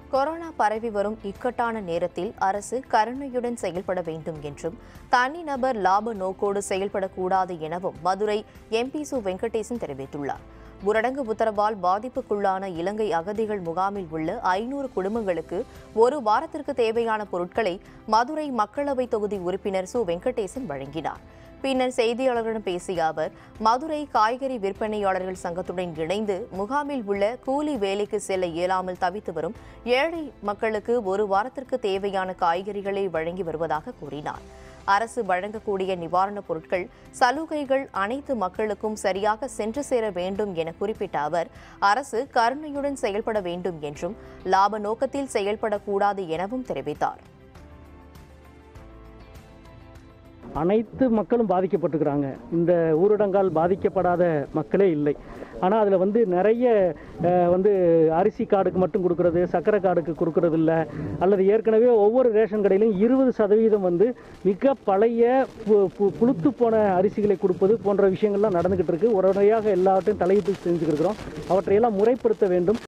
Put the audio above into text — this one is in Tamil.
கொரோனா பரவி வரும் இக்கட்டான நேரத்தில் அரசு கருணையுடன் செயல்பட வேண்டும் என்றும் தனிநபர் லாப நோக்கோடு செயல்படக்கூடாது எனவும் மதுரை எம்பி சு வெங்கடேசன் தெரிவித்துள்ளார் ஊரடங்கு உத்தரவால் பாதிப்புக்குள்ளான இலங்கை அகதிகள் முகாமில் உள்ள ஐநூறு குடும்பங்களுக்கு ஒரு வாரத்திற்கு தேவையான பொருட்களை மதுரை மக்களவை தொகுதி உறுப்பினர் சு வெங்கடேசன் வழங்கினார் பின்னர் செய்தியாளர்களிடம் பேசிய அவர் மதுரை காய்கறி விற்பனையாளர்கள் சங்கத்துடன் இணைந்து முகாமில் உள்ள கூலி வேலைக்கு செல்ல இயலாமல் தவித்து வரும் ஏழை மக்களுக்கு ஒரு வாரத்திற்கு தேவையான காய்கறிகளை வழங்கி வருவதாக கூறினார் அரசு வழங்கக்கூடிய நிவாரணப் பொருட்கள் சலுகைகள் அனைத்து மக்களுக்கும் சரியாக சென்று சேர வேண்டும் என குறிப்பிட்ட அவர் அரசு கருணையுடன் செயல்பட வேண்டும் என்றும் லாப நோக்கத்தில் செயல்படக்கூடாது எனவும் தெரிவித்தார் அனைத்து மக்களும் பாதிக்கப்பட்டிருக்கிறாங்க இந்த ஊரடங்கால் பாதிக்கப்படாத மக்களே இல்லை ஆனால் அதில் வந்து நிறைய அஹ், வந்து அரிசி கார்டுக்கு மட்டும் கொடுக்கறது சர்க்கரை கார்டுக்கு கொடுக்கறது இல்லை அல்லது ஏற்கனவே ஒவ்வொரு ரேஷன் கடையிலும் இருபது சதவீதம் வந்து மிக பழைய பு- பு- புழுத்து போன அரிசிகளை கொடுப்பது போன்ற விஷயங்கள்லாம் நடந்துகிட்டு இருக்கு உடனடியாக எல்லாவற்றையும் தலையிட்டு செஞ்சுக்கிட்டு இருக்கிறோம் அவற்றையெல்லாம் முறைப்படுத்த வேண்டும்